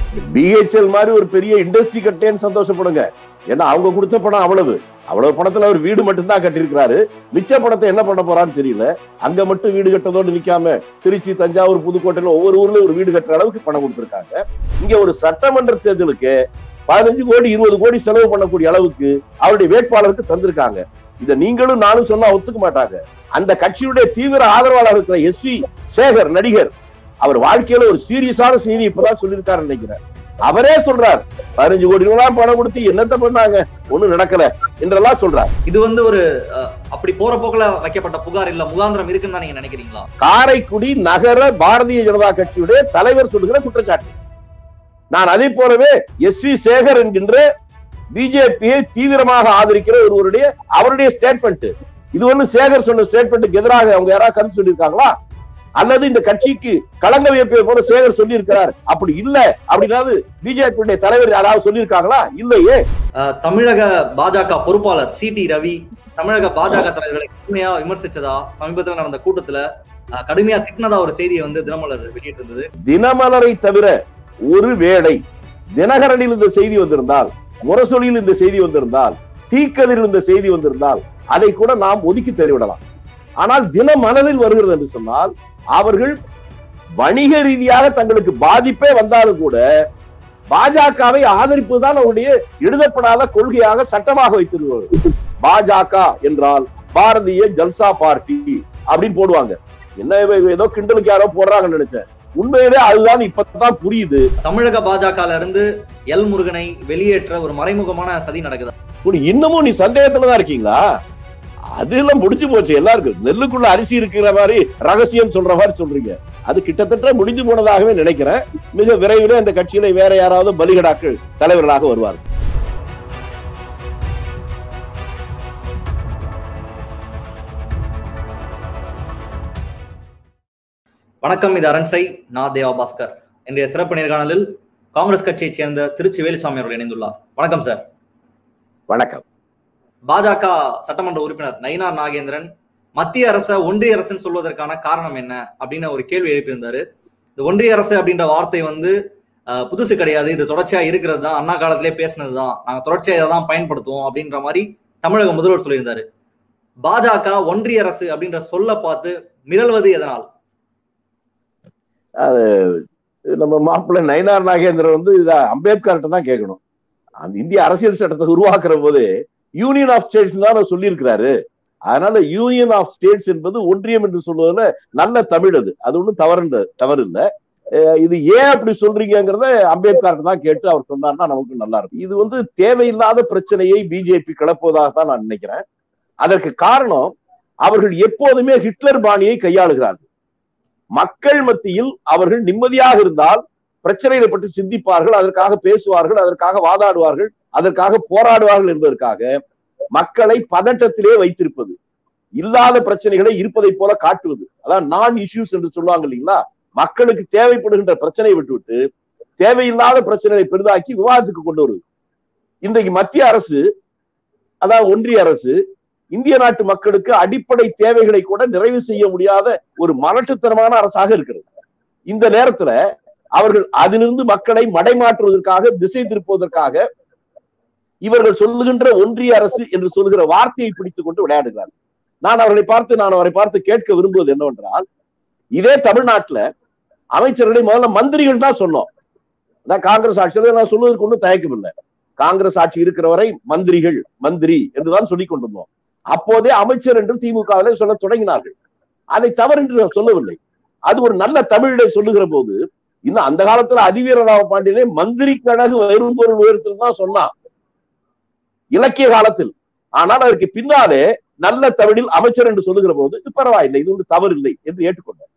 BHEL மாதிரி ஒரு பெரிய இண்டஸ்ட்ரி கட்டேன்னு சந்தோஷப்படுங்க ஏன்னா அவங்க கொடுத்த பணம் அவ்வளவு அவ்வளவு பணத்துல அவர் வீடு மட்டும்தான் கட்டியிருக்கிறாரு மிச்ச பணத்தை என்ன பண்ண போறான்னு தெரியல அங்க மட்டும் வீடு கட்டதோடு நிக்காம திருச்சி தஞ்சாவூர் புதுக்கோட்டையில ஒவ்வொரு ஊர்ல ஒரு வீடு கட்டுற அளவுக்கு பணம் கொடுத்திருக்காங்க இங்க ஒரு சட்டமன்ற தேர்தலுக்கு பதினஞ்சு கோடி இருபது கோடி செலவு பண்ணக்கூடிய அளவுக்கு அவருடைய வேட்பாளருக்கு தந்திருக்காங்க இத நீங்களும் நானும் சொன்னா ஒத்துக்க மாட்டாங்க அந்த கட்சியுடைய தீவிர ஆதரவாளர் இருக்கிற எஸ் வி சேகர் நடிகர் அவர் வாழ்க்கையில ஒரு சீரியஸான செய்தி இப்பதான் சொல்லியிருக்காரு நினைக்கிறேன் அவரே சொல்றார் பதினஞ்சு கோடி ரூபாய் பணம் கொடுத்து என்னத்த பண்ணாங்க ஒண்ணும் நடக்கல என்றெல்லாம் சொல்றார் இது வந்து ஒரு அஹ், அப்படி போற போக்குல வைக்கப்பட்ட புகார் இல்ல முகாந்திரம் இருக்குன்னு தான் நீங்க நினைக்கிறீங்களா காரைக்குடி நகர பாரதிய ஜனதா கட்சியுடைய தலைவர் சொல்லுகிற குற்றச்சாட்டு நான் அதை போலவே எஸ் வி சேகர் என்கின்ற பிஜேபியை தீவிரமாக ஆதரிக்கிற ஒருவருடைய அவருடைய ஸ்டேட்மெண்ட் இது ஒண்ணு சேகர் சொன்ன ஸ்டேட்மெண்ட்டுக்கு எதிராக அவங்க யாராவது கருத்து சொல்லியிருக்காங்களா அல்லது இந்த கட்சிக்கு களங்க வைப்பதை போல சேகர் சொல்லியிருக்கிறார் அப்படி இல்ல அப்படின்னாவது பிஜேபியுடைய தலைவர் யாராவது சொல்லியிருக்காங்களா இல்லையே அஹ், தமிழக பாஜக பொறுப்பாளர் சி டி ரவி தமிழக பாஜக தலைவர்களை கடுமையா விமர்சிச்சதா சமீபத்துல நடந்த கூட்டத்துல அஹ், கடுமையா திட்டினதா ஒரு செய்தியை வந்து தினமலர் வெளியிட்டிருந்தது தினமலரை தவிர ஒரு வேளை தினகரனில் இந்த செய்தி வந்திருந்தால் முரசொலியில் இந்த செய்தி வந்திருந்தால் தீக்கதிரில் இந்த செய்தி வந்திருந்தால் அதை கூட நாம் ஒதுக்கி தள்ளிவிடலாம் ஆனால் தினமலரில் வருகிறது என்று சொன்னால் அவர்கள் வணிக ரீதியாக தங்களுக்கு பாதிப்பே வந்தாலும் கூட பாஜகவை ஆதரிப்புதான் அவருடைய எழுதப்படாத கொள்கையாக சட்டமாக வைத்திருக்கிறது பாஜக என்றால் பாரதிய ஜல்சா பார்ட்டி அப்படின்னு போடுவாங்க என்ன இவ- ஏதோ கிண்டலுக்கு யாரோ போடுறாங்கன்னு நினைச்சேன் உண்மையிலே அதுதான் இப்பதான் புரியுது தமிழக பாஜகல இருந்து எல் முருகனை வெளியேற்ற ஒரு மறைமுகமான சதி நடக்குது இப்படி இன்னமும் நீ சந்தேகத்துல தான் இருக்கீங்களா அதெல்லாம் முடிஞ்சு போச்சு எல்லாருக்கும் நெல்லுக்குள்ள அரிசி இருக்கிற மாதிரி ரகசியம் சொல்ற மாதிரி சொல்றீங்க அது கிட்டத்தட்ட முடிஞ்சு போனதாகவே நினைக்கிறேன் மிக விரைவில் இந்த கட்சியில வேற யாராவது பலிகடாக்கள் தலைவர்களாக வருவார்கள் வணக்கம் இது அரண்சை நான் தேவா பாஸ்கர் இன்றைய சிறப்பு நேர்காணலில் காங்கிரஸ் கட்சியைச் சேர்ந்த திருச்சி வேலுசாமி அவர்கள் இணைந்துள்ளார் வணக்கம் சார் வணக்கம் பாஜக சட்டமன்ற உறுப்பினர் நயினார் நாகேந்திரன் மத்திய அரச ஒன்றிய அரசுன்னு சொல்வதற்கான காரணம் என்ன அப்படின்னு ஒரு கேள்வி எழுப்பியிருந்தாரு இந்த ஒன்றிய அரசு அப்படின்ற வார்த்தை வந்து அஹ், புதுசு கிடையாது இது தொடர்ச்சியா இருக்கிறது தான் அண்ணா காலத்திலே பேசினது தான் நாங்க தொடர்ச்சியா இதை தான் பயன்படுத்துவோம் அப்படின்ற மாதிரி தமிழக முதல்வர் சொல்லியிருந்தாரு பாஜக ஒன்றிய அரசு அப்படின்ற சொல்ல பார்த்து மிரள்வது எதனால் நம்ம மாப்பிள்ளை நயினார் நாகேந்திரன் வந்து இத அம்பேத்கர்கிட்ட தான் கேட்கணும் அந்த இந்திய அரசியல் சட்டத்தை உருவாக்குற போது யூனியன் ஆஃப் ஸ்டேட்ஸ் தான் சொல்லியிருக்கிறாரு அதனால யூனியன் ஆஃப் ஸ்டேட்ஸ் என்பது ஒன்றியம் என்று சொல்வதுல நல்ல தமிழ் அது அது ஒண்ணும் தவறு தவறு இல்ல அஹ் இது ஏன் அப்படி சொல்றீங்கிறத அம்பேத்கர் தான் கேட்டு அவர் சொன்னார்னா நமக்கு நல்லா இருக்கும் இது வந்து தேவையில்லாத பிரச்சனையை பிஜேபி கிளப்புவதாக தான் நான் நினைக்கிறேன் அதற்கு காரணம் அவர்கள் எப்போதுமே ஹிட்லர் பாணியை கையாளுகிறார்கள் மக்கள் மத்தியில் அவர்கள் நிம்மதியாக இருந்தால் பிரச்சனைகளை பற்றி சிந்திப்பார்கள் அதற்காக பேசுவார்கள் அதற்காக வாதாடுவார்கள் அதற்காக போராடுவார்கள் என்பதற்காக மக்களை பதட்டத்திலே வைத்திருப்பது இல்லாத பிரச்சனைகளை இருப்பதை போல காட்டுவது அதான் நான் இஷ்யூஸ் என்று சொல்லுவாங்க இல்லைங்களா மக்களுக்கு தேவைப்படுகின்ற பிரச்சனையை விட்டுவிட்டு தேவையில்லாத பிரச்சனைகளை பெரிதாக்கி விவாதத்துக்கு கொண்டு வருவது இன்றைக்கு மத்திய அரசு அதாவது ஒன்றிய அரசு இந்திய நாட்டு மக்களுக்கு அடிப்படை தேவைகளை கூட நிறைவு செய்ய முடியாத ஒரு மலட்டுத்தனமான அரசாக இருக்கிறது இந்த நேரத்துல அவர்கள் அதிலிருந்து மக்களை மடைமாற்றுவதற்காக திசை திருப்புவதற்காக இவர்கள் சொல்லுகின்ற ஒன்றிய அரசு என்று சொல்லுகிற வார்த்தையை பிடித்துக் கொண்டு விளையாடுகிறார்கள் நான் அவர்களை பார்த்து நான் அவரை பார்த்து கேட்க விரும்புவது என்னவென்றால் இதே தமிழ்நாட்டுல அமைச்சர்களை முதல்ல மந்திரிகள் தான் சொன்னோம் அதான் காங்கிரஸ் ஆட்சியில நான் சொல்வதற்கு ஒன்றும் தயக்கம் இல்லை காங்கிரஸ் ஆட்சி இருக்கிற வரை மந்திரிகள் மந்திரி என்றுதான் சொல்லிக் கொண்டிருந்தோம் அப்போதே அமைச்சர் என்று திமுகவிலே சொல்ல தொடங்கினார்கள் அதை தவறு என்று நான் சொல்லவில்லை அது ஒரு நல்ல தமிழிலே சொல்லுகிற போது இன்னும் அந்த காலத்துல அதிவீரராவ பாண்டியனே மந்திரி கழகு வரும்பொருள் உயரத்தில் தான் சொன்னான் இலக்கிய காலத்தில் ஆனால் அதற்கு பின்னாலே நல்ல தமிழில் அமைச்சர் என்று சொல்லுகிற போது இது பரவாயில்லை இது ஒன்று தவறு இல்லை என்று ஏற்றுக்கொண்டார்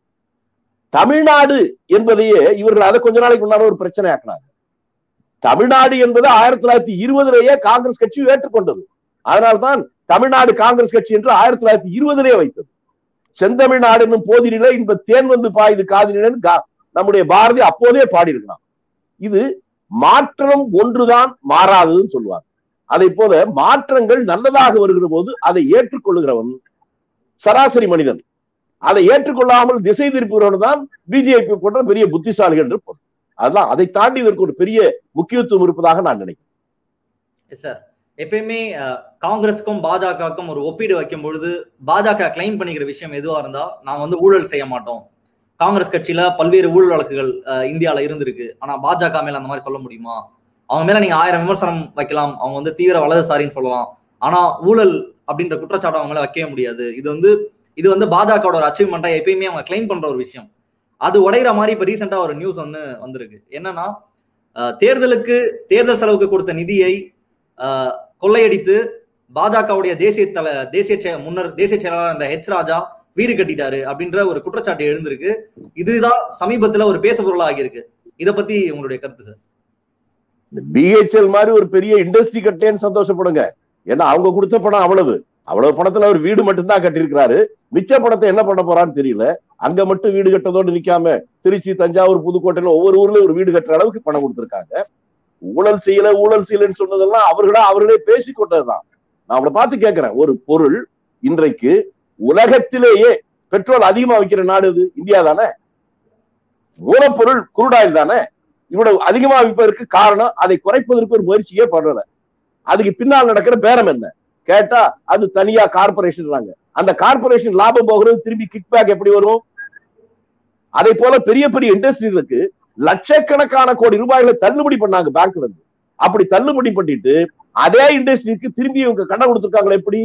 தமிழ்நாடு என்பதையே இவர்கள் அதை கொஞ்ச நாளைக்கு முன்னால ஒரு பிரச்சனை ஆக்கினாங்க தமிழ்நாடு என்பது ஆயிரத்தி தொள்ளாயிரத்தி இருபதுலேயே காங்கிரஸ் கட்சி ஏற்றுக்கொண்டது அதனால்தான் தமிழ்நாடு காங்கிரஸ் கட்சி என்று ஆயிரத்தி தொள்ளாயிரத்தி இருபதிலே வைத்தது செந்தமிழ்நாடு என்னும் போதினிலே இந்த தேன் வந்து பாயுது காதினிலே நம்முடைய பாரதி அப்போதே பாடியிருக்கிறான் இது மாற்றம் ஒன்றுதான் மாறாததுன்னு சொல்லுவாங்க அதை போல மாற்றங்கள் நல்லதாக வருகிற போது அதை ஏற்றுக்கொள்ளுகிறவன் சராசரி மனிதன் அதை ஏற்றுக்கொள்ளாமல் திசை திருப்புகிறவன் தான் பிஜேபி போன்ற பெரிய புத்திசாலிகள் என்று பொருள் அதான் அதை தாண்டி இதற்கு ஒரு பெரிய முக்கியத்துவம் இருப்பதாக நான் நினைக்கிறேன் சார் எப்பயுமே அஹ், காங்கிரஸுக்கும் பாஜகவுக்கும் ஒரு ஒப்பீடு வைக்கும் பொழுது பாஜக கிளைம் பண்ணிக்கிற விஷயம் எதுவா இருந்தா நாங்க வந்து ஊழல் செய்ய மாட்டோம் காங்கிரஸ் கட்சியில பல்வேறு ஊழல் வழக்குகள் அஹ், இந்தியால இருந்திருக்கு ஆனா பாஜக மேல அந்த மாதிரி சொல்ல முடியுமா அவங்க மேல நீங்க ஆயிரம் விமர்சனம் வைக்கலாம் அவங்க வந்து தீவிர வலதுசாரின்னு சொல்லலாம் ஆனா ஊழல் அப்படின்ற குற்றச்சாட்டு அவங்க மேல வைக்கவே முடியாது இது வந்து இது வந்து பாஜகவோட ஒரு அச்சீவ்மெண்டா எப்பயுமே அவங்க கிளைம் பண்ற ஒரு விஷயம் அது உடையிற மாதிரி இப்ப ரீசெண்டா ஒரு நியூஸ் ஒன்னு வந்திருக்கு என்னன்னா அஹ், தேர்தலுக்கு தேர்தல் செலவுக்கு கொடுத்த நிதியை அஹ், கொள்ளையடித்து பாஜகவுடைய தேசிய தல தேசிய செ- முன்னர் தேசிய செயலாளர் அந்த ஹெச் ராஜா வீடு கட்டிட்டாரு அப்படின்ற ஒரு குற்றச்சாட்டு எழுந்திருக்கு இதுதான் சமீபத்துல ஒரு பேசு பொருளா ஆகியிருக்கு இத பத்தி உங்களுடைய கருத்து சார் பிஹெச்எல் மாதிரி ஒரு பெரிய இண்டஸ்ட்ரி கட்டேன்னு சந்தோஷப்படுங்க ஏன்னா அவங்க கொடுத்த பணம் அவ்வளவு அவ்வளவு பணத்துல அவர் வீடு மட்டும்தான் கட்டியிருக்கிறாரு மிச்ச பணத்தை என்ன பண்ண போறான்னு தெரியல அங்க மட்டும் வீடு கட்டதோடு நிக்காம திருச்சி தஞ்சாவூர் புதுக்கோட்டையில ஒவ்வொரு ஊர்லயும் ஒரு வீடு கட்டுற அளவுக்கு பணம் கொடுத்திருக்காங்க ஊழல் செய்யல ஊழல் செய்யலன்னு சொன்னதெல்லாம் அவர்களா அவர்களே பேசிக்கொண்டதுதான் நான் அவளை பார்த்து கேட்கிறேன் ஒரு பொருள் இன்றைக்கு உலகத்திலேயே பெட்ரோல் அதிகமா விற்கிற நாடு இது இந்தியா தானே மூலப்பொருள் குருடாயில் தானே இவ்வளவு அதிகமா விற்பதற்கு காரணம் அதை குறைப்பதற்கு ஒரு முயற்சியே பண்ணல அதுக்கு பின்னால் நடக்கிற பேரம் என்ன கேட்டா அது தனியா கார்பரேஷன் அந்த கார்பரேஷன் லாபம் போகிறது திரும்பி கிக் பேக் எப்படி வரும் அதே போல பெரிய பெரிய இண்டஸ்ட்ரிகளுக்கு லட்சக்கணக்கான கோடி ரூபாய்களை தள்ளுபடி பண்ணாங்க பேங்க்ல இருந்து அப்படி தள்ளுபடி பண்ணிட்டு அதே இண்டஸ்ட்ரிக்கு திரும்பி இவங்க கடன் கொடுத்திருக்காங்களே எப்படி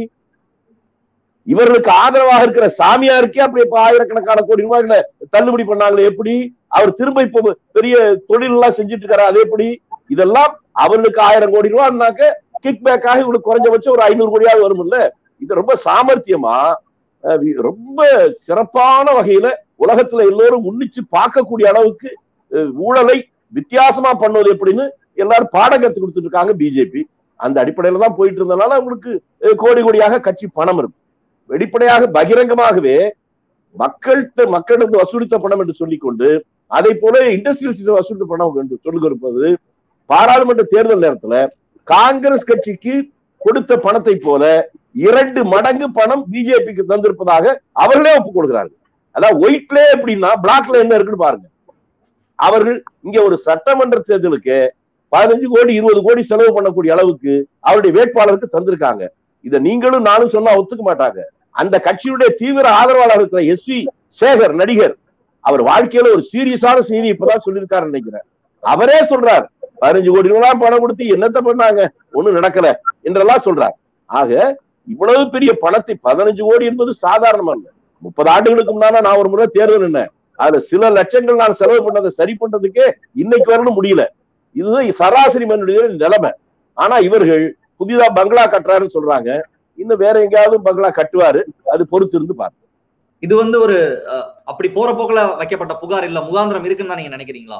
இவர்களுக்கு ஆதரவாக இருக்கிற சாமியாருக்கே அப்படி இப்ப ஆயிரக்கணக்கான கோடி ரூபாய்களை தள்ளுபடி பண்ணாங்களே எப்படி அவர் திரும்ப இப்போ பெரிய தொழில் எல்லாம் செஞ்சுட்டு இருக்காரு அது எப்படி இதெல்லாம் அவர்களுக்கு ஆயிரம் கோடி ரூபாய்னாக்க கிக் பேக்காக இவங்களுக்கு குறைஞ்சபட்சம் ஒரு ஐநூறு கோடியாவது வரும் இல்ல இது ரொம்ப சாமர்த்தியமா அஹ், வி- ரொம்ப சிறப்பான வகையில உலகத்துல எல்லோரும் உன்னிச்சு பார்க்கக்கூடிய அளவுக்கு அஹ், ஊழலை வித்தியாசமா பண்ணுவது எப்படின்னு எல்லாரும் பாடம் கத்து கொடுத்துட்டு இருக்காங்க பிஜேபி அந்த அடிப்படையில தான் போயிட்டு இருந்தனால அவங்களுக்கு அஹ், கோடி கோடியாக கட்சி பணம் இருக்கு வெளிப்படையாக பகிரங்கமாகவே மக்கள்கிட்ட மக்களிடம் வசூலித்த பணம் என்று சொல்லிக்கொண்டு அதை போல இண்டஸ்ட்ரியல்ஸ் வசூலித்த பணம் என்று சொல்லிக்கொடுப்பது பாராளுமன்ற தேர்தல் நேரத்துல காங்கிரஸ் கட்சிக்கு கொடுத்த பணத்தை போல இரண்டு மடங்கு பணம் பிஜேபிக்கு தந்திருப்பதாக அவர்களே ஒப்புக் கொடுக்கிறார்கள் அதாவது ஒயிட்ல எப்படின்னா பிளாக்ல என்ன இருக்குன்னு பாருங்க அவர்கள் இங்க ஒரு சட்டமன்ற தேர்தலுக்கு பதினஞ்சு கோடி இருபது கோடி செலவு பண்ணக்கூடிய அளவுக்கு அவருடைய வேட்பாளருக்கு தந்திருக்காங்க இதை நீங்களும் நானும் சொன்னா ஒத்துக்க மாட்டாங்க அந்த கட்சியுடைய தீவிர ஆதரவாளர் இருக்கிற எஸ் வி சேகர் நடிகர் அவர் வாழ்க்கையில ஒரு சீரியஸான செய்தி இப்பதான் சொல்லியிருக்காரு நினைக்கிறேன் அவரே சொல்றார் பதினஞ்சு கோடி ரூபாய் பணம் கொடுத்து என்னத்த பண்ணாங்க ஒண்ணும் நடக்கல என்றெல்லாம் சொல்றார் ஆக இவ்வளவு பெரிய பணத்தை பதினஞ்சு கோடி என்பது சாதாரணமா இல்ல முப்பது ஆண்டுகளுக்கு முன்னால நான் ஒரு முறை தேர்தல் நின்னேன் அதுல சில லட்சங்கள் நான் செலவு பண்ணதை சரி பண்றதுக்கே இன்னைக்கு வரணும் முடியல இதுதான் சராசரி மனுடைய நிலைமை ஆனா இவர்கள் புதிதா பங்களா கட்டுறாருன்னு சொல்றாங்க இன்னும் வேற எங்கேயாவது பங்களா கட்டுவாரு அது பொறுத்து இருந்து பாருங்க இது வந்து ஒரு அஹ், அப்படி போற போக்குல வைக்கப்பட்ட புகார் இல்ல முகாந்திரம் இருக்குன்னு தான் நீங்க நினைக்கிறீங்களா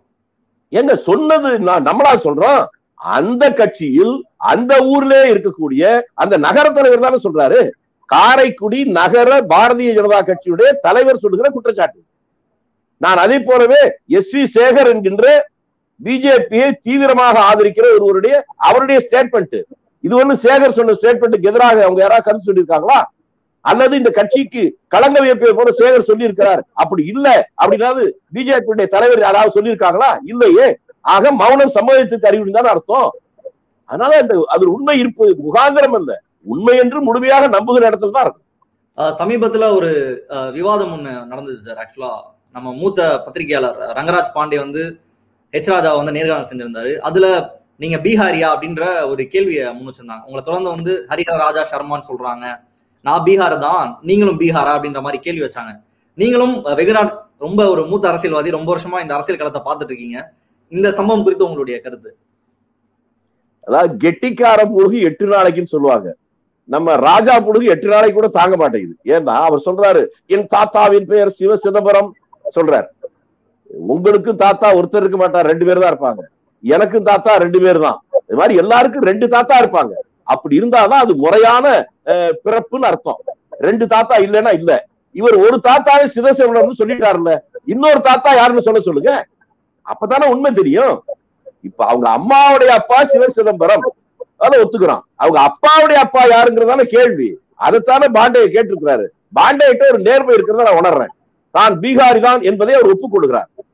எங்க சொன்னது நான் நம்மளா சொல்றோம் அந்த கட்சியில் அந்த ஊர்ல இருக்கக்கூடிய அந்த நகர தலைவர் தானே சொல்றாரு காரைக்குடி நகர பாரதிய ஜனதா கட்சியுடைய தலைவர் சொல்லுகிற குற்றச்சாட்டு நான் அதே போலவே எஸ் வி சேகர் என்கின்ற பிஜேபியை தீவிரமாக ஆதரிக்கிற ஒருவருடைய அவருடைய ஸ்டேட்மெண்ட் இது ஒண்ணு சேகர் சொன்ன ஸ்டேட்மெண்ட்டுக்கு எதிராக அவங்க யாராவது கருத்து சொல்லியிருக்காங்களா அல்லது இந்த கட்சிக்கு களங்க வியப்பை போல சேகர் சொல்லி இருக்கிறார் அப்படி இல்ல அப்படின்னாவது பிஜேபியுடைய தலைவர் யாராவது சொல்லியிருக்காங்களா இல்லையே ஆக மௌனம் சம்மதத்துக்கு அறிவு தான் அர்த்தம் அதனால அந்த அது உண்மை இருப்பு முகாந்திரம் அல்ல உண்மை என்று முழுமையாக நம்புகிற இடத்துல தான் இருக்கு அஹ், சமீபத்துல ஒரு அஹ், விவாதம் ஒண்ணு நடந்தது சார் ஆக்சுவலா நம்ம மூத்த பத்திரிகையாளர் ரங்கராஜ் பாண்டே வந்து ஹெச் ராஜா வந்து நேர்காணல் செஞ்சிருந்தாரு அதுல நீங்க பீகாரியா அப்படின்ற ஒரு கேள்வியை முன் வச்சிருந்தாங்க உங்களை தொடர்ந்து வந்து ஹரிஹர ராஜா சர்மான்னு சொல்றாங்க நான் பீகார் தான் நீங்களும் பீகாரா அப்படின்ற மாதிரி கேள்வி வச்சாங்க நீங்களும் அஹ், வெகு நாட் ரொம்ப ஒரு மூத்த அரசியல்வாதி ரொம்ப வருஷமா இந்த அரசியல் களத்தை பார்த்துட்டு இருக்கீங்க இந்த சம்பவம் குறித்து உங்களுடைய கருத்து அதாவது கெட்டிக்கார புழுகு எட்டு நாளைக்குன்னு சொல்லுவாங்க நம்ம ராஜா புழுகு எட்டு நாளைக்கு கூட தாங்க மாட்டேங்குது ஏன்னா அவர் சொல்றாரு என் தாத்தாவின் பெயர் சிவ சிதம்பரம் சொல்றார் உங்களுக்கும் தாத்தா ஒருத்தர் இருக்க மாட்டார் ரெண்டு பேர் தான் இருப்பாங்க எனக்கும் தாத்தா ரெண்டு பேர் தான் இது மாதிரி எல்லாருக்கும் ரெண்டு தாத்தா இருப்பாங்க அப்படி இருந்தாதான் அது முறையான அஹ், பிறப்புன்னு அர்த்தம் ரெண்டு தாத்தா இல்லைன்னா இல்ல இவர் ஒரு தாத்தாவே சிவசிவனம்னு சொல்லிட்டாருல்ல இன்னொரு தாத்தா யாருன்னு சொல்ல சொல்லுங்க அப்பதானே உண்மை தெரியும் இப்ப அவங்க அம்மாவுடைய அப்பா சிவ சிதம்பரம் அதை ஒத்துக்கிறான் அவங்க அப்பாவுடைய அப்பா யாருங்கிறதான கேள்வி அதைத்தானே பாண்டே கேட்டிருக்கிறாரு பாண்டேட்ட ஒரு நேர்மை இருக்கிறத நான் உணர்றேன் தான் பீகாரி தான் என்பதை அவர் ஒப்புக் கொடுக்கிறார்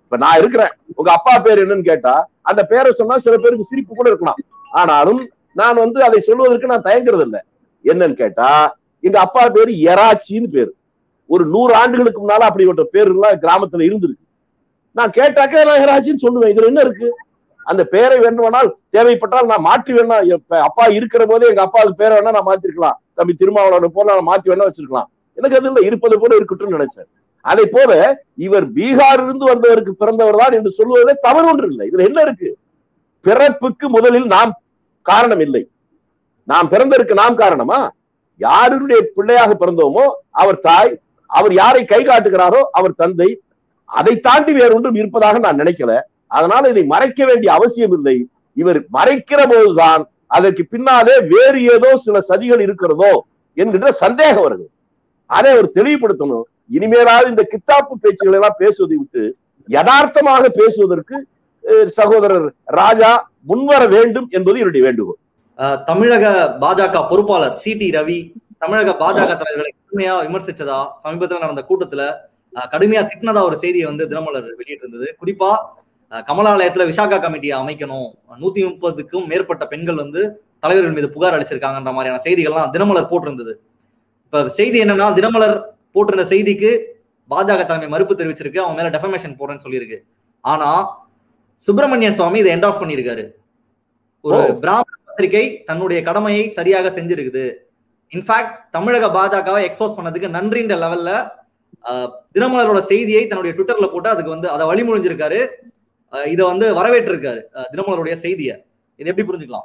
இப்ப நான் இருக்கிறேன் உங்க அப்பா பேர் என்னன்னு கேட்டா அந்த பேரை சொன்னா சில பேருக்கு சிரிப்பு கூட இருக்கலாம் ஆனாலும் நான் வந்து அதை சொல்வதற்கு நான் தயங்குறது இல்லை என்னன்னு கேட்டா எங்க அப்பா பேரு எராச்சின்னு பேரு ஒரு நூறு ஆண்டுகளுக்கு முன்னால அப்படிப்பட்ட பேர் எல்லாம் கிராமத்துல இருந்திருக்கு நான் கேட்டாக்க நான் எராச்சின்னு சொல்லுவேன் இதுல என்ன இருக்கு அந்த பேரை வேண்டுமானால் தேவைப்பட்டால் நான் மாற்றி வேணா இப்ப அப்பா இருக்கிற போதே எங்க அப்பா பேரை வேணா நான் மாத்திருக்கலாம் தம்பி திருமாவளவன் போல நான் மாத்தி வேணா வச்சிருக்கலாம் எனக்கு அது இல்லை இருப்பது போல இருக்கட்டும்னு நினைச்சேன் அதை போல இவர் பீகாரிலிருந்து வந்தவருக்கு பிறந்தவர் தான் என்று சொல்வதிலே தவறு ஒன்று இல்லை இதுல என்ன இருக்கு பிறப்புக்கு முதலில் நாம் காரணம் இல்லை நாம் பிறந்ததற்கு நாம் காரணமா யாருடைய பிள்ளையாக பிறந்தோமோ அவர் தாய் அவர் யாரை கை காட்டுகிறாரோ அவர் தந்தை அதை தாண்டி வேற ஒன்றும் இருப்பதாக நான் நினைக்கல அதனால இதை மறைக்க வேண்டிய அவசியம் இல்லை இவர் மறைக்கிற போதுதான் அதற்கு பின்னாலே வேறு ஏதோ சில சதிகள் இருக்கிறதோ என்கின்ற சந்தேகம் வருது அதை அவர் தெளிவுபடுத்தணும் இனிமேலாவது இந்த கித்தாப்பு பேச்சுகளை எல்லாம் பேசுவதை விட்டு யதார்த்தமாக பேசுவதற்கு அஹ், சகோதரர் ராஜா முன்வர வேண்டும் என்பது என்னுடைய வேண்டுகோள் அஹ், தமிழக பாஜக பொறுப்பாளர் சி டி ரவி தமிழக பாஜக தலைவர்களை கடுமையா விமர்சிச்சதா சமீபத்துல நடந்த கூட்டத்துல அஹ், கடுமையா திட்டினதா ஒரு செய்தியை வந்து தினமலர் வெளியிட்டிருந்தது குறிப்பா அஹ், கமலாலயத்துல விசாகா கமிட்டியை அமைக்கணும் நூத்தி முப்பதுக்கும் மேற்பட்ட பெண்கள் வந்து தலைவர்கள் மீது புகார் அளிச்சிருக்காங்கன்ற மாதிரியான செய்திகள்லாம் தினமலர் போட்டிருந்தது இப்ப செய்தி என்னன்னா தினமலர் போட்டிருந்த செய்திக்கு பாஜக தலைமை மறுப்பு தெரிவிச்சிருக்கு அவன் மேல டெஃபமேஷன் போடுறேன்னு சொல்லியிருக்கு ஆனா சுப்பிரமணியன் சுவாமி இதை என்டாஸ் பண்ணியிருக்காரு ஒரு ஓ. பிராமண பத்திரிகை தன்னுடைய கடமையை சரியாக செஞ்சிருக்குது இன்ஃபேக்ட் தமிழக பாஜகவை எக்ஸ்போஸ் பண்ணதுக்கு நன்றின்ற லெவல்ல ஆஹ், தினமலரோட செய்தியை தன்னுடைய ட்விட்டர்ல போட்டு அதுக்கு வந்து அதை வழிமொழிஞ்சிருக்காரு ஆஹ், இதை வந்து வரவேற்றிருக்காரு ஆஹ், தினமலருடைய செய்தியை இதை எப்படி புரிஞ்சுக்கலாம்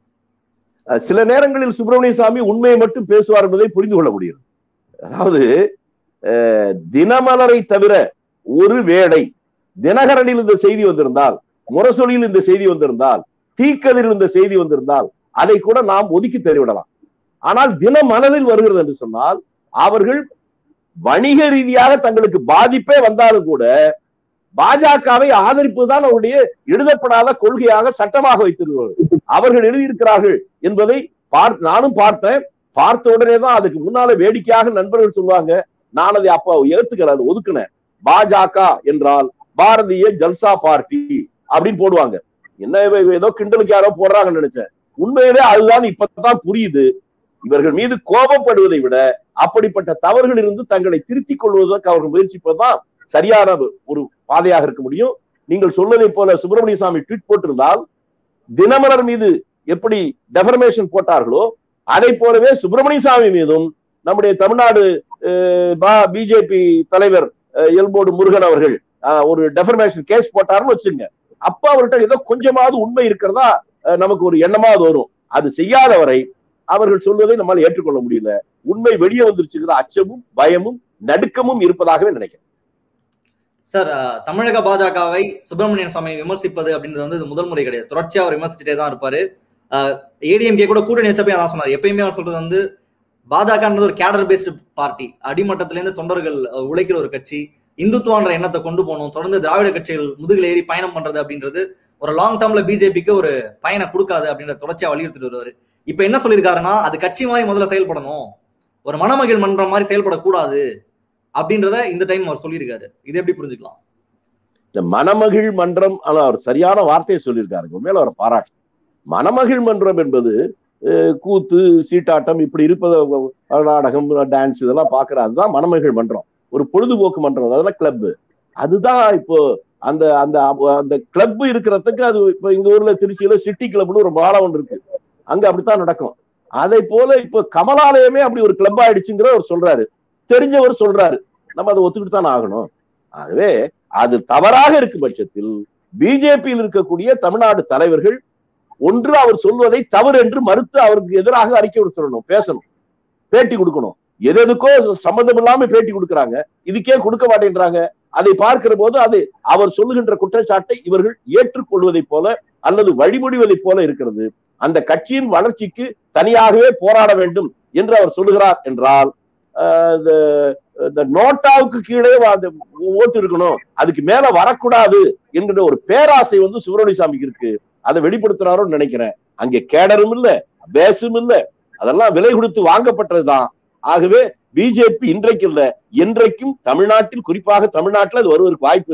அஹ், சில நேரங்களில் சுப்பிரமணிய சாமி உண்மையை மட்டும் பேசுவார் என்பதை புரிந்து கொள்ள முடியும் அதாவது அஹ், தினமலரை தவிர ஒரு வேளை தினகரனில் இந்த செய்தி வந்திருந்தால் முரசொலியில் இந்த செய்தி வந்திருந்தால் தீக்கதிரில் இந்த செய்தி வந்திருந்தால் அதை கூட நாம் ஒதுக்கி தெரிவிடலாம் ஆனால் தினமலரில் வருகிறது என்று சொன்னால் அவர்கள் வணிக ரீதியாக தங்களுக்கு பாதிப்பே வந்தாலும் கூட பாஜகவை ஆதரிப்பதுதான் அவருடைய எழுதப்படாத கொள்கையாக சட்டமாக வைத்திருக்கிறார்கள் அவர்கள் எழுதியிருக்கிறார்கள் என்பதை பார்த்து நானும் பார்த்தேன் பார்த்த உடனே தான் அதுக்கு முன்னால வேடிக்கையாக நண்பர்கள் சொல்லுவாங்க நான் அதை அப்ப ஏத்துக்கல அது ஒதுக்குனேன் பாஜக என்றால் பாரதிய ஜல்சா பார்ட்டி அப்படின்னு போடுவாங்க என்ன இவ- இவ ஏதோ கிண்டலுக்கு யாரோ போடுறாங்கன்னு நினைச்சேன் உண்மையிலே அதுதான் இப்பதான் புரியுது இவர்கள் மீது கோபப்படுவதை விட அப்படிப்பட்ட தவறுகள் இருந்து தங்களை திருத்திக் கொள்வதற்கு அவர்கள் முயற்சிப்பதுதான் சரியான ஒரு பாதையாக இருக்க முடியும் நீங்கள் சொல்வதை போல சுப்பிரமணிய சாமி ட்வீட் போட்டிருந்தால் தினமலர் மீது எப்படி டெஃபர்மேஷன் போட்டார்களோ அதை போலவே சுப்பிரமணிய சாமி மீதும் நம்முடைய தமிழ்நாடு பிஜேபி தலைவர் அஹ், எல்போடு முருகன் அவர்கள் அஹ், ஒரு டெஃபர்மேஷன் கேஸ் போட்டாருன்னு வச்சுங்க அப்ப அவர்கிட்ட ஏதோ கொஞ்சமாவது உண்மை இருக்கிறதா அஹ், நமக்கு ஒரு எண்ணமாவது வரும் அது செய்யாதவரை அவர்கள் சொல்வதை நம்மால் ஏற்றுக்கொள்ள முடியல உண்மை வெளியே வந்துருச்சுங்கிற அச்சமும் பயமும் நடுக்கமும் இருப்பதாகவே நினைக்கிறேன் சார் அஹ், தமிழக பாஜகவை சுப்பிரமணியன் சுவாமி விமர்சிப்பது அப்படின்றது வந்து இது முதல் முறை கிடையாது தொடர்ச்சியா அவர் விமர்சிச்சுட்டே தான் இருப்பாரு ஏடிஎம்கே கூட கூட்டணி வச்சப்பே அதான் சொன்னார் எப்பயுமே அவர் சொல்றது வந்து பாஜகன்றது ஒரு கேடர் பேஸ்டு பார்ட்டி அடிமட்டத்துல இருந்து தொண்டர்கள் அஹ், உழைக்கிற ஒரு கட்சி இந்துத்துவான்ற எண்ணத்தை கொண்டு போகணும் தொடர்ந்து திராவிட கட்சிகள் முதுகில் ஏறி பயணம் பண்றது அப்படின்றது ஒரு லாங் டேர்ம்ல பிஜேபிக்கு ஒரு பயனை கொடுக்காது அப்படின்ற தொடர்ச்சியா வலியுறுத்திட்டு வருவாரு இப்ப என்ன சொல்லியிருக்காருன்னா அது கட்சி மாதிரி முதல்ல செயல்படணும் ஒரு மணமகிழ் மன்றம் மாதிரி செயல்படக்கூடாது அப்படின்றத இந்த டைம் அவர் சொல்லியிருக்காரு இது எப்படி புரிஞ்சுக்கலாம் இந்த மணமகிழ் மன்றம் ஆனா அவர் சரியான வார்த்தையை சொல்லியிருக்காருங்க உண்மையில அவரை பாராட்டு மணமகிழ் மன்றம் என்பது அஹ், கூத்து சீட்டாட்டம் இப்படி இருப்பது அஹ், நாடகம் டான்ஸ் இதெல்லாம் பாக்குற அதுதான் மணமகிழ் மன்றம் ஒரு பொழுதுபோக்கு மன்றம் அதெல்லாம் கிளப் அதுதான் இப்போ அந்த அந்த அந்த கிளப் இருக்கிறதுக்கு அது இப்போ எங்க ஊர்ல திருச்சியில சிட்டி கிளப்னு ஒரு மாலை ஒன்று இருக்கு அங்க அப்படித்தான் நடக்கும் அதை போல இப்போ கமலாலயமே அப்படி ஒரு கிளப் ஆயிடுச்சுங்கிற அவர் சொல்றாரு தெரிஞ்சவர் சொல்றாரு நம்ம அதை ஒத்துக்கிட்டு தான் ஆகணும் ஆகவே அது தவறாக இருக்கும் பட்சத்தில் பிஜேபியில் இருக்கக்கூடிய தமிழ்நாடு தலைவர்கள் ஒன்று அவர் சொல்வதை தவறு என்று மறுத்து அவருக்கு எதிராக அறிக்கை விட சொல்லணும் பேசணும் பேட்டி கொடுக்கணும் எது எதுக்கோ சம்பந்தம் இல்லாம பேட்டி கொடுக்கறாங்க இதுக்கே கொடுக்க மாட்டேன்றாங்க அதை பார்க்கிற போது அது அவர் சொல்லுகின்ற குற்றச்சாட்டை இவர்கள் ஏற்றுக்கொள்வதை போல அல்லது வழிமொழிவதை போல இருக்கிறது அந்த கட்சியின் வளர்ச்சிக்கு தனியாகவே போராட வேண்டும் என்று அவர் சொல்லுகிறார் என்றால் ஆஹ் இந்த- இந்த நோட்டாவுக்கு கீழே அந்த ஓட்டு இருக்கணும் அதுக்கு மேல வரக்கூடாது என்கிற ஒரு பேராசை வந்து சுப்பிரமணிய சாமிக்கு இருக்கு அதை வெளிப்படுத்துறாரோன்னு நினைக்கிறேன் அங்கே கேடரும் இல்ல பேசும் இல்ல அதெல்லாம் விலை கொடுத்து வாங்கப்பட்டதுதான் ஆகவே பிஜேபி இன்றைக்கு இல்ல என்றைக்கும் தமிழ்நாட்டில் குறிப்பாக தமிழ்நாட்டில் அது வருவதற்கு வாய்ப்பு இல்லை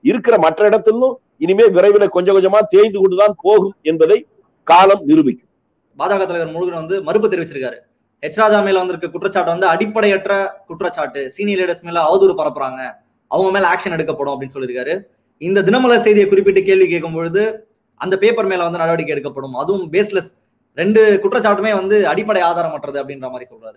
இருக்கிற மற்ற இடத்திலும் இனிமே விரைவில் கொஞ்சம் கொஞ்சமா தேய்ந்து கொண்டுதான் போகும் என்பதை காலம் நிரூபிக்கும் பாஜக தலைவர் முருகன் வந்து மறுப்பு தெரிவிச்சிருக்காரு ஹெச் ராஜா மேல வந்திருக்க குற்றச்சாட்டு வந்து அடிப்படையற்ற குற்றச்சாட்டு சீனியர் லீடர்ஸ் மேல அவதூறு பரப்புறாங்க அவங்க மேல ஆக்ஷன் எடுக்கப்படும் அப்படின்னு சொல்லியிருக்காரு இந்த தினமலர் செய்தியை குறிப்பிட்டு கேள்வி கேட்கும் பொழுது அந்த பேப்பர் மேல வந்து நடவடிக்கை எடுக்கப்படும் அதுவும் பேஸ்லெஸ் ரெண்டு குற்றச்சாட்டுமே வந்து அடிப்படை ஆதாரமற்றது அப்படின்ற மாதிரி சொல்றாரு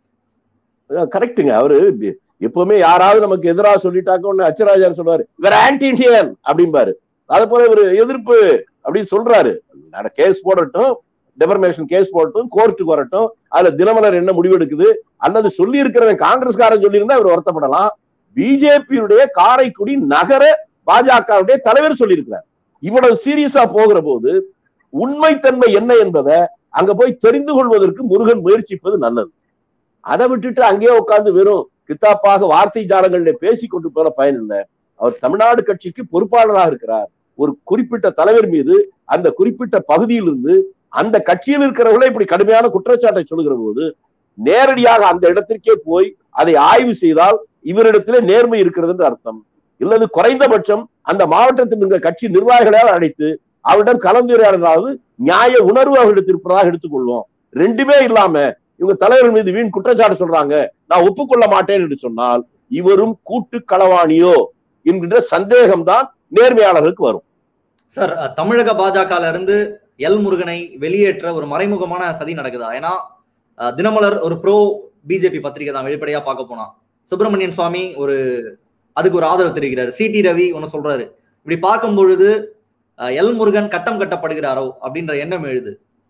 கரெக்டுங்க அவரு எப்பவுமே யாராவது நமக்கு எதிராக சொல்லிட்டாக்க ஒண்ணு அச்சராஜார் சொல்றாரு இவர் ஆன்டி இண்டியன் அப்படிம்பாரு அது போல இவர் எதிர்ப்பு அப்படின்னு சொல்றாரு கேஸ் போடட்டும் டெபர்மேஷன் கேஸ் போடட்டும் கோர்ட்டுக்கு வரட்டும் அதுல தினமலர் என்ன முடிவெடுக்குது அல்லது சொல்லி இருக்கிறவன் காங்கிரஸ்காரன் சொல்லியிருந்தா இவர் வருத்தப்படலாம் பிஜேபியுடைய காரைக்குடி நகர பாஜகவுடைய தலைவர் சொல்லியிருக்கிறார் இவ்வளவு சீரியஸா போகிற போது உண்மைத்தன்மை என்ன என்பதை அங்க போய் தெரிந்து கொள்வதற்கு முருகன் முயற்சிப்பது நல்லது அதை விட்டுட்டு அங்கேயே உட்கார்ந்து வெறும் கித்தாப்பாக வார்த்தை ஜாலங்களில் பேசி கொண்டு போற பயன் இல்லை அவர் தமிழ்நாடு கட்சிக்கு பொறுப்பாளராக இருக்கிறார் ஒரு குறிப்பிட்ட தலைவர் மீது அந்த குறிப்பிட்ட பகுதியிலிருந்து அந்த கட்சியில் இருக்கிறவர்களே இப்படி கடுமையான குற்றச்சாட்டை சொல்லுகிற போது நேரடியாக அந்த இடத்திற்கே போய் அதை ஆய்வு செய்தால் இவரிடத்திலே நேர்மை இருக்கிறது என்று அர்த்தம் இல்லது குறைந்தபட்சம் அந்த மாவட்டத்தில் இருக்கிற கட்சி நிர்வாகிகளால் அழைத்து அவரிடம் கலந்துரையாடலாவது நியாய உணர்வு அவரிடத்தில் இருப்பதாக எடுத்துக்கொள்வோம் ரெண்டுமே இல்லாம இவங்க தலைவர் மீது வீண் குற்றச்சாட்டு சொல்றாங்க நான் ஒப்புக்கொள்ள மாட்டேன் என்று சொன்னால் இவரும் கூட்டு களவாணியோ என்கின்ற சந்தேகம்தான் நேர்மையாளர்களுக்கு வரும் சார் தமிழக பாஜகல இருந்து எல் முருகனை வெளியேற்ற ஒரு மறைமுகமான சதி நடக்குதா ஏன்னா தினமலர் ஒரு ப்ரோ பிஜேபி பத்திரிகை தான் வெளிப்படையா பார்க்க போனா சுப்பிரமணியன் சுவாமி ஒரு அதுக்கு ஒரு ஆதரவு தெரிவிக்கிறார் சி டி ரவி ஒன்னு சொல்றாரு இப்படி பார்க்கும் பொழுது எல் முருகன் கட்டம் கட்டப்படுகிறாரோ அப்படின்ற எண்ணம் எழுது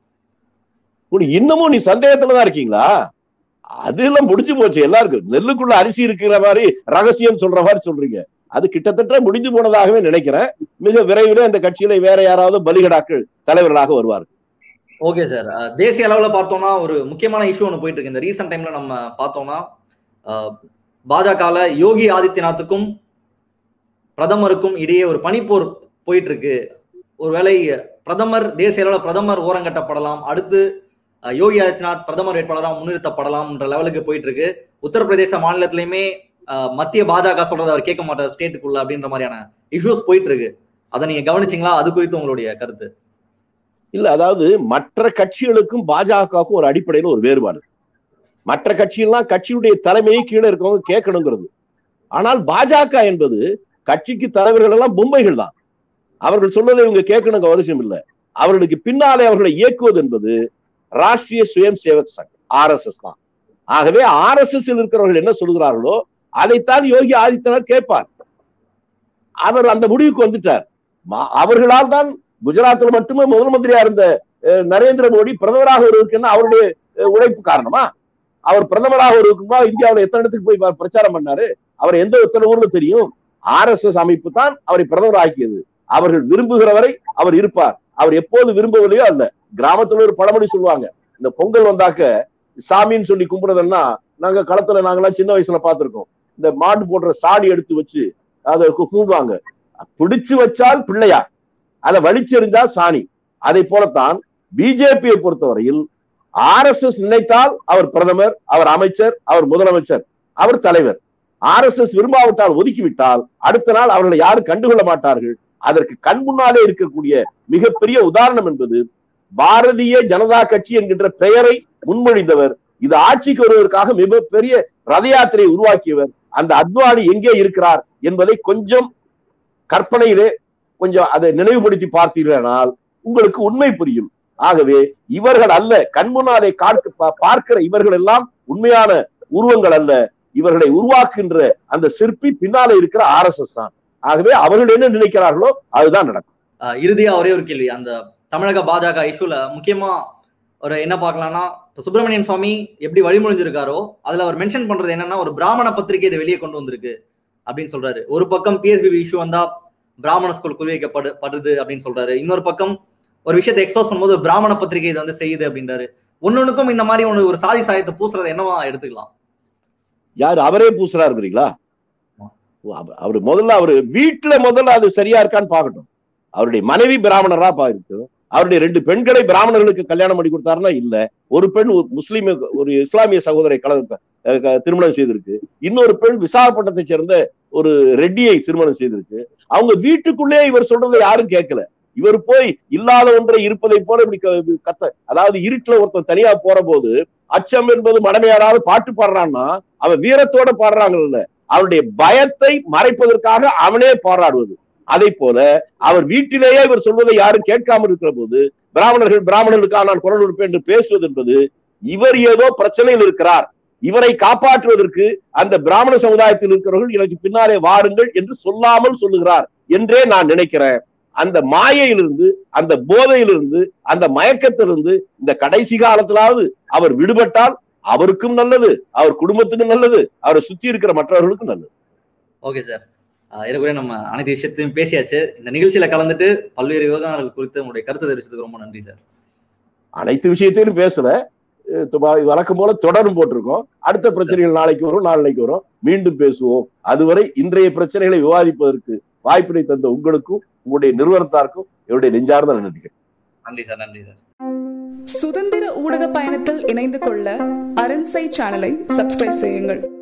இன்னமும் நீ சந்தேகத்துலதான் இருக்கீங்களா அதெல்லாம் முடிஞ்சு போச்சு எல்லாருக்கும் நெல்லுக்குள்ள அரிசி இருக்கிற மாதிரி ரகசியம் சொல்ற மாதிரி சொல்றீங்க அது கிட்டத்தட்ட முடிஞ்சு போனதாகவே நினைக்கிறேன் மிக விரைவில் இந்த கட்சியில வேற யாராவது பலிகடாக்கள் தலைவர்களாக வருவார்கள் ஓகே சார் தேசிய அளவுல பார்த்தோம்னா ஒரு முக்கியமான இஷ்யூ ஒன்று போயிட்டு இருக்கு இந்த ரீசெண்ட் டைம்ல நம்ம பார்த்தோம்னா பாஜகல யோகி ஆதித்யநாத்துக்கும் பிரதமருக்கும் இடையே ஒரு பனிப்போர் போயிட்டு இருக்கு ஒருவேளை பிரதமர் தேசிய அளவில் பிரதமர் ஓரங்கட்டப்படலாம் அடுத்து யோகி ஆதித்யநாத் பிரதமர் வேட்பாளராக முன்னிறுத்தப்படலாம்ன்ற லெவலுக்கு போயிட்டு இருக்கு உத்தரப்பிரதேச மாநிலத்திலயுமே மத்திய பாஜக சொல்றதை அவர் கேட்க மாட்டார் ஸ்டேட்டுக்குள்ள அப்படின்ற மாதிரியான இஷ்யூஸ் போயிட்டு இருக்கு அதை நீங்க கவனிச்சிங்களா அது குறித்து உங்களுடைய கருத்து இல்ல அதாவது மற்ற கட்சிகளுக்கும் பாஜகவுக்கும் ஒரு அடிப்படையில ஒரு வேறுபாடு மற்ற கட்சியெல்லாம் கட்சியுடைய தலைமையை கீழே இருக்கவங்க கேட்கணுங்கிறது ஆனால் பாஜக என்பது கட்சிக்கு தலைவர்கள் எல்லாம் பொம்மைகள் தான் அவர்கள் சொல்வதை இவங்க கேட்கணுங்க அவசியம் இல்லை அவர்களுக்கு பின்னாலே அவர்களை இயக்குவது என்பது Rashtriya Swayam Sevak Sangh R S S தான் ஆகவே ஆர் எஸ் எஸ் இருக்கிறவர்கள் என்ன சொல்கிறார்களோ அதைத்தான் யோகி ஆதித்யநாத் கேட்பார் அவர் அந்த முடிவுக்கு வந்துட்டார் அவர்களால் தான் குஜராத்தில் மட்டுமே முதல் மந்திரியா இருந்த நரேந்திர மோடி பிரதமராக வருவதற்கு அவருடைய உழைப்பு காரணமா அவர் பிரதமராக இருக்கும்போது இந்தியாவில் எத்தனை இடத்துக்கு போய் பிரச்சாரம் பண்ணாரு அவர் எந்த எத்தனை ஊர்ல தெரியும் ஆர் எஸ் எஸ் அமைப்பு தான் அவரை பிரதமர் ஆக்கியது அவர்கள் விரும்புகிறவரை அவர் இருப்பார் அவர் எப்போது விரும்பவில்லையோ அல்ல கிராமத்துல ஒரு பழமொழி சொல்லுவாங்க இந்த பொங்கல் வந்தாக்க சாமின்னு சொல்லி கும்பிடுறதுன்னா நாங்க களத்துல நாங்கெல்லாம் சின்ன வயசுல பார்த்திருக்கோம் இந்த மாடு போடுற சாடி எடுத்து வச்சு அதை கும்பிடுவாங்க பிடிச்சு வச்சால் பிள்ளையா அதை வலிச்செறிஞ்சா சாணி அதை போலத்தான் பிஜேபியை பொறுத்தவரையில் ஆர் எஸ் எஸ் நினைத்தால் அவர் பிரதமர் அவர் அமைச்சர் அவர் முதலமைச்சர் அவர் தலைவர் ஆர் எஸ் எஸ் விரும்பாவிட்டால் ஒதுக்கிவிட்டால் அடுத்த நாள் அவர்களை யாரும் கண்டுகொள்ள மாட்டார்கள் அதற்கு கண் முன்னாலே இருக்கக்கூடிய மிகப்பெரிய உதாரணம் என்பது பாரதிய ஜனதா கட்சி என்கின்ற பெயரை முன்மொழிந்தவர் இது ஆட்சிக்கு வருவதற்காக மிகப்பெரிய ரத யாத்திரையை உருவாக்கியவர் அந்த அத்வானி எங்கே இருக்கிறார் என்பதை கொஞ்சம் கற்பனையிலே கொஞ்சம் அதை நினைவுபடுத்தி பார்த்தீர்களானால் உங்களுக்கு உண்மை புரியும் ஆகவே இவர்கள் அல்ல கண்முன்னாலே பார்க்கிற இவர்கள் எல்லாம் உண்மையான உருவங்கள் அல்ல இவர்களை உருவாக்குகின்ற அந்த சிற்பி பின்னாலே இருக்கிற ஆர் எஸ் எஸ் தான் ஆகவே அவர்கள் என்ன நினைக்கிறார்களோ அதுதான் நடக்கும் இறுதியா ஒரே ஒரு கேள்வி அந்த தமிழக பாஜக இஷ்யூல முக்கியமா ஒரு என்ன பார்க்கலாம்னா சுப்பிரமணியன் சுவாமி எப்படி வழிமொழிஞ்சிருக்காரோ அதுல அவர் மென்ஷன் பண்றது என்னன்னா ஒரு பிராமண பத்திரிகை இதை வெளியே கொண்டு வந்திருக்கு அப்படின்னு சொல்றாரு ஒரு பக்கம் பிஎஸ்பி இஷ்யூ வந்தா பிராமண ஸ்கூல் குறிவைக்கப்படுது அப்படின்னு சொல்றாரு இன்னொரு பக்கம் ஒரு விஷயத்தை எக்ஸ்போஸ் பண்ணும்போது பிராமண பத்திரிகை இதை வந்து செய்யுது அப்படின்றாரு ஒன்னொன்னுக்கும் இந்த மாதிரி ஒன்று ஒரு சாதி சாயத்தை பூசுறதை என்னவா எடுத்துக்கலாம் யாரு அவரே பூசுறாருங்கிறீங்களா அவரு முதல்ல அவரு வீட்டுல முதல்ல அது சரியா இருக்கான்னு பாக்கட்டும் அவருடைய மனைவி பிராமணரா பாருக்கு அவருடைய ரெண்டு பெண்களை பிராமணர்களுக்கு கல்யாணம் பண்ணி கொடுத்தாருன்னா இல்ல ஒரு பெண் முஸ்லீம் ஒரு இஸ்லாமிய சகோதரை அஹ், க- திருமணம் செய்திருக்கு இன்னொரு பெண் விசாகப்பட்டினத்தை சேர்ந்த ஒரு ரெட்டியை திருமணம் செய்திருக்கு அவங்க வீட்டுக்குள்ளே இவர் சொல்றதை யாரும் கேட்கல இவர் போய் இல்லாத ஒன்றை இருப்பதை போல இப்படி க- இது கத்த அதாவது இருட்டுல ஒருத்தன் தனியா போற போது அச்சம் என்பது மடமையாராவது பாட்டு பாடுறான்னா அவன் வீரத்தோட பாடுறாங்கல்ல அவனுடைய பயத்தை மறைப்பதற்காக அவனே போராடுவது அதை போல அவர் வீட்டிலேயே இவர் சொல்வதை யாரும் கேட்காமல் இருக்கிற போது பிராமணர்கள் பிராமணர்களுக்காக நான் குரல் கொடுப்பேன் என்று பேசுவது என்பது இவர் ஏதோ பிரச்சனையில் இருக்கிறார் இவரை காப்பாற்றுவதற்கு அந்த பிராமண சமுதாயத்தில் இருக்கிறவர்கள் எனக்கு பின்னாலே வாருங்கள் என்று சொல்லாமல் சொல்லுகிறார் என்றே நான் நினைக்கிறேன் அந்த மாயையிலிருந்து அந்த போதையிலிருந்து அந்த மயக்கத்திலிருந்து இந்த கடைசி காலத்திலாவது அவர் விடுபட்டால் அவருக்கும் நல்லது அவர் குடும்பத்துக்கும் நல்லது அவரை சுத்தி இருக்கிற மற்றவர்களுக்கும் நல்லது ஓகே சார் ஏற்கனவே நம்ம அனைத்து விஷயத்தையும் பேசியாச்சு இந்த நிகழ்ச்சியில கலந்துட்டு பல்வேறு விவகாரங்கள் குறித்து உங்களுடைய கருத்து தெரிவிச்சதுக்கு ரொம்ப நன்றி சார் அனைத்து விஷயத்தையும் பேசல அஹ் துபா- வழக்கம் போல தொடரும் போட்டிருக்கோம் அடுத்த பிரச்சனைகள் நாளைக்கு வரும் நாளைக்கு வரும் மீண்டும் பேசுவோம் அதுவரை இன்றைய பிரச்சனைகளை விவாதிப்பதற்கு வாய்ப்பினை தந்த உங்களுக்கும் உங்களுடைய நிறுவனத்தாருக்கும் என்னுடைய நெஞ்சார்ந்த நன்றிகள் நன்றி சார் நன்றி சார் சுதந்திர ஊடக பயணத்தில் இணைந்து கொள்ள அரண்சை சேனலை சப்ஸ்கிரைப் செய்யுங்கள்